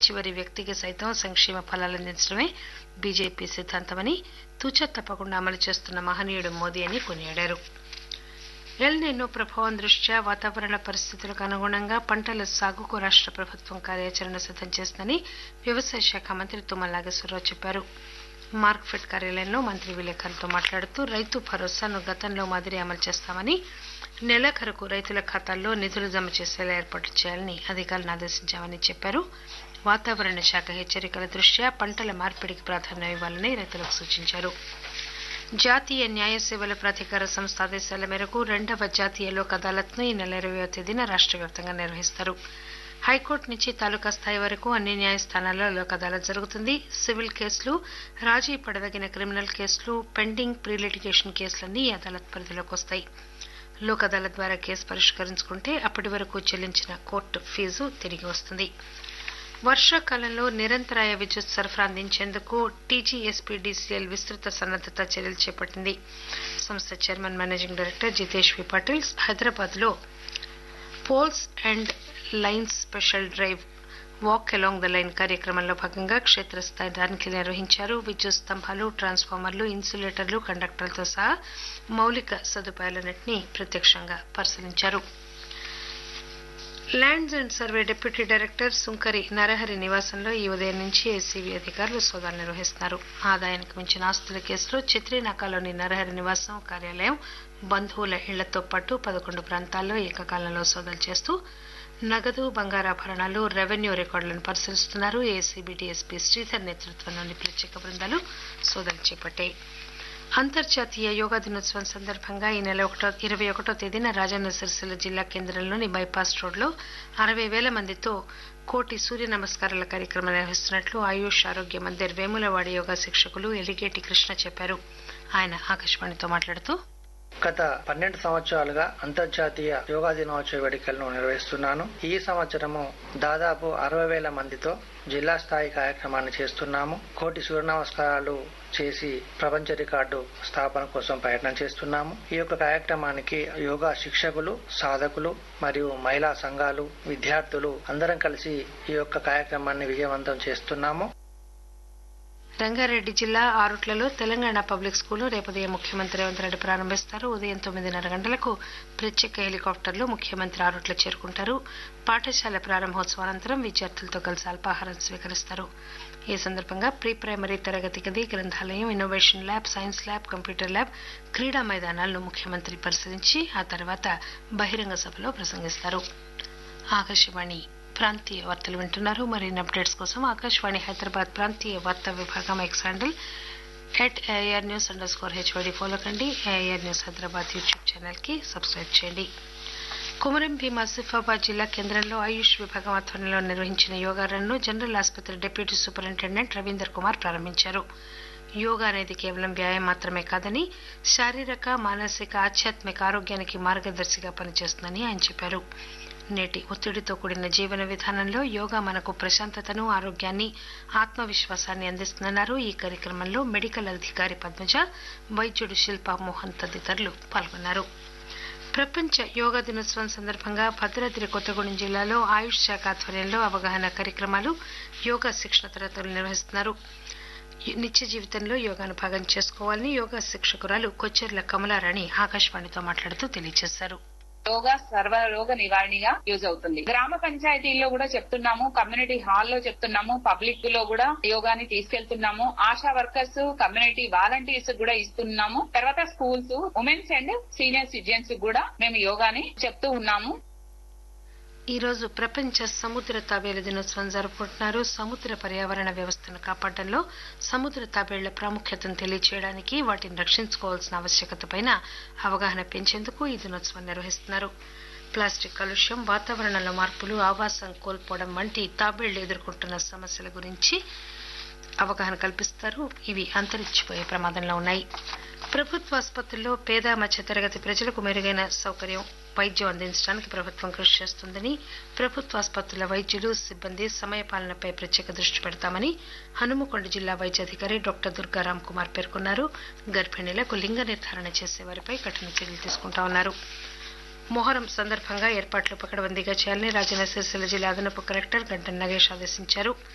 చివరి వ్యక్తికి సైతం సంక్షేమ ఫలాలు అందించడమే బీజేపీ సిద్ధాంతమని తూచా తప్పకుండా అమలు చేస్తున్న మహనీయుడు మోదీ అని కొనియాడారు ఎల్ నినో ప్రభావం దృష్ట్యా వాతావరణ పరిస్థితులకు అనుగుణంగా పంటల సాగుకు రాష్ట ప్రభుత్వం కార్యాచరణ సిద్దం చేస్తుందని వ్యవసాయ శాఖ మంత్రి తుమ్మల నాగేశ్వరరావు చెప్పారు మార్క్ఫెడ్ కార్యాలయంలో మంత్రి విలేకరులతో మాట్లాడుతూ రైతు భరోసాను గతంలో మాదిరి అమలు చేస్తామని నెలాఖరుకు రైతుల ఖాతాల్లో నిధులు జమ చేసేలా ఏర్పాట్లు చేయాలని అధికారులను ఆదేశించామని చెప్పారు వాతావరణ శాఖ హెచ్చరికల దృష్ట్యా పంటల మార్పిడికి ప్రాధాన్యం ఇవ్వాలని రైతులకు సూచించారు జాతీయ న్యాయ సేవల ప్రాధికార సంస్థ ఆదేశాల మేరకు రెండవ జాతీయ లోక్ అదాలత్ను ఈ నెల ఇరవయో తేదీన రాష్ట వ్యాప్తంగా నిర్వహిస్తారు హైకోర్టు నుంచి తాలూకా స్థాయి వరకు అన్ని న్యాయస్థానాల్లో లోక్ అదాలత్ జరుగుతుంది సివిల్ కేసులు రాజీ పడదగిన క్రిమినల్ కేసులు పెండింగ్ ప్రీ లిటిగేషన్ కేసులన్నీ ఈ అదాలత్ పరిధిలోకి వస్తాయి లోక్ అదాలత్ ద్వారా కేసు పరిష్కరించుకుంటే అప్పటి వరకు చెల్లించిన కోర్టు ఫీజు తిరిగి వస్తుంది వర్షాకాలంలో నిరంతరాయ విద్యుత్ సరఫరా అందించేందుకు టీజీఎస్పీడీసీఎల్ విస్తృత సన్నద్దత చర్యలు చేపట్టింది సంస్థ chairman managing director Jitesh V Patil Hyderabad లో poles and lines special drive walk along the line కార్యక్రమంలో భాగంగా క్షేత్రస్థాయి తనిఖీలు నిర్వహించారు విద్యుత్ స్తంభాలు ట్రాన్స్ఫార్మర్లు ఇన్సులేటర్లు కండక్టర్లతో సహా మౌలిక సదుపాయాలన్నింటినీ ప్రత్యక్షంగా పరిశీలించారు lands and survey deputy director Sunkari Narahari నివాసంలో ఈ ఉదయం నుంచి ఏసీబీ అధికారులు సోదాలు నిర్వహిస్తున్నారు ఆదాయానికి మించిన ఆస్తుల కేసులో చిత్రీనాకాలోని నరహరి నివాసం కార్యాలయం బంధువుల ఇళ్లతో పాటు పదకొండు ప్రాంతాల్లో ఏకకాలంలో సోదాలు చేస్తూ నగదు బంగారాభరణాలు రెవెన్యూ రికార్డులను పరిశీలిస్తున్నారు ఏసీబీ డీఎస్పీ శ్రీధర్ నేతృత్వంలోని ప్రత్యేక బృందాలు సోదాలు చేపట్టాయి అంతర్జాతీయ యోగా దినోత్సవం సందర్భంగా ఈ నెల ఒకటో ఇరవై ఒకటో తేదీన రాజన్న సిరిసిల్ల జిల్లా కేంద్రంలోని బైపాస్ రోడ్లో అరవై వేల మందితో కోటి సూర్య నమస్కారాల కార్యక్రమం నిర్వహిస్తున్నట్లు ఆయుష్ ఆరోగ్య మందిర్ వేములవాడి యోగా శిక్షకులు ఎలిగేటి కృష్ణ చెప్పారు ఆయన ఆకాశవాణితో మాట్లాడుతూ గత పన్నెండు సంవత్సరాలుగా అంతర్జాతీయ యోగా దినోత్సవ వేడుకలను నిర్వహిస్తున్నాను ఈ సంవత్సరము దాదాపు అరవై వేల మందితో జిల్లా స్థాయి కార్యక్రమాన్ని చేస్తున్నాము కోటి సూర్య నమస్కారాలు చేసి ప్రపంచ రికార్డు స్థాపన కోసం ప్రయత్నం చేస్తున్నాము ఈ యొక్క కార్యక్రమానికి యోగా శిక్షకులు సాధకులు మరియు మహిళా సంఘాలు విద్యార్థులు అందరం కలిసి ఈ యొక్క కార్యక్రమాన్ని విజయవంతం చేస్తున్నాము రంగారెడ్డి జిల్లా ఆరుట్లలో తెలంగాణ పబ్లిక్ స్కూల్ రేపు ఉదయం ముఖ్యమంత్రి రేవంత్ రెడ్డి ప్రారంభిస్తారు ఉదయం తొమ్మిదిన్నర గంటలకు ప్రత్యేక హెలికాప్టర్లో ముఖ్యమంత్రి ఆరుట్ల చేరుకుంటారు పాఠశాల ప్రారంభోత్సవానంతరం విద్యార్థులతో కలిసి అల్పాహారం స్వీకరిస్తారు ఈ సందర్భంగా ప్రీ ప్రైమరీ తరగతి గది గ్రంథాలయం innovation lab science lab computer lab క్రీడా మైదానాలను ముఖ్యమంత్రి పరిశీలించి ఆ తర్వాత బహిరంగ సభలో ప్రసంగిస్తారు ఆకాశవాణి ప్రాంతీయ వార్తలు వింటున్నారు మరిన్ని అప్డేట్స్ కోసం ఆకాశవాణి హైదరాబాద్ ప్రాంతీయ వార్తా విభాగం X handle at AIR news underscore HYD follow కండి AIR news Hyderabad YouTube channel కి సబ్స్క్రైబ్ చేయండి కుమరం భీం ఆసిఫాబాద్ జిల్లా కేంద్రంలో ఆయుష్ విభాగం ఆధ్వర్యంలో నిర్వహించిన యోగా రన్ను జనరల్ ఆసుపత్రి డిప్యూటీ సూపరింటెండెంట్ రవీందర్ కుమార్ ప్రారంభించారు యోగా అనేది కేవలం వ్యాయామం మాత్రమే కాదని శారీరక మానసిక ఆధ్యాత్మిక ఆరోగ్యానికి మార్గదర్శిగా పనిచేస్తుందని ఆయన చెప్పారు నేటి ఒత్తిడితో కూడిన జీవన విధానంలో యోగా మనకు ప్రశాంతతను ఆరోగ్యాన్ని ఆత్మవిశ్వాసాన్ని అందిస్తుందన్నారు ఈ కార్యక్రమంలో మెడికల్ అధికారి పద్మజ వైద్యుడు శిల్పా మోహన్ తదితరులు పాల్గొన్నారు ప్రపంచ యోగా దినోత్సవం సందర్భంగా భద్రాద్రి కొత్తగూడెం జిల్లాలో ఆయుష్ శాఖ ఆధ్వర్యంలో అవగాహన కార్యక్రమాలు యోగా శిక్షణ తరగతులు నిర్వహిస్తున్నారు నిత్య జీవితంలో యోగాను భాగం చేసుకోవాలని యోగా శిక్షకురాలు కొచ్చెర్ల కమలారాణి ఆకాశవాణితో మాట్లాడుతూ తెలియజేశారు యోగా సర్వ రోగ నివారణగా యూజ్ అవుతుంది గ్రామ పంచాయతీల్లో కూడా చెప్తున్నాము కమ్యూనిటీ హాల్లో చెప్తున్నాము పబ్లిక్ లో కూడా యోగాని తీసుకెళ్తున్నాము ఆశా వర్కర్స్ కమ్యూనిటీ వాలంటీర్స్ కూడా ఇస్తున్నాము తర్వాత schools women's and senior citizens కూడా మేము యోగాని చెప్తూ ఉన్నాము ఈ రోజు ప్రపంచ సముద్ర తాబేలు దినోత్సవం జరుపుకుంటున్నారు సముద్ర పర్యావరణ వ్యవస్థను కాపాడడంలో సముద్ర తాబేళ్ల ప్రాముఖ్యతను తెలియజేయడానికి వాటిని రక్షించుకోవాల్సిన ఆవశ్యకతపై అవగాహన పెంచేందుకు ఈ దినోత్సవం నిర్వహిస్తున్నారు ప్లాస్టిక్ కాలుష్యం వాతావరణంలో మార్పులు ఆవాసం కోల్పోవడం వంటి తాబేళ్లు ఎదుర్కొంటున్న సమస్యల గురించి అవగాహన కల్పిస్తారు ఇవి అంతరించిపోయే ప్రమాదంలో ఉన్నాయి ప్రభుత్వ ఆసుపత్రుల్లో పేద మధ్యతరగతి ప్రజలకు మెరుగైన సౌకర్యం వైద్యం అందించడానికి ప్రభుత్వం కృషి చేస్తుందని ప్రభుత్వ ఆసుపత్రుల వైద్యులు సిబ్బంది సమయపాలనపై ప్రత్యేక దృష్టి పెడతామని హనుమకొండ జిల్లా వైద్యాధికారి డాక్టర్ దుర్గారాం కుమార్ పేర్కొన్నారు గర్భిణీలకు లింగ నిర్ధారణ చేసే వారిపై కఠిన చర్యలు తీసుకుంటామన్నారు మొహరం సందర్భంగా ఏర్పాట్లు పకడ్బందీగా చేయాలని రాజన్న సిరిసిల్ల జిల్లా అదనపు కలెక్టర్ గంటన్ నగేష్ ఆదేశించారు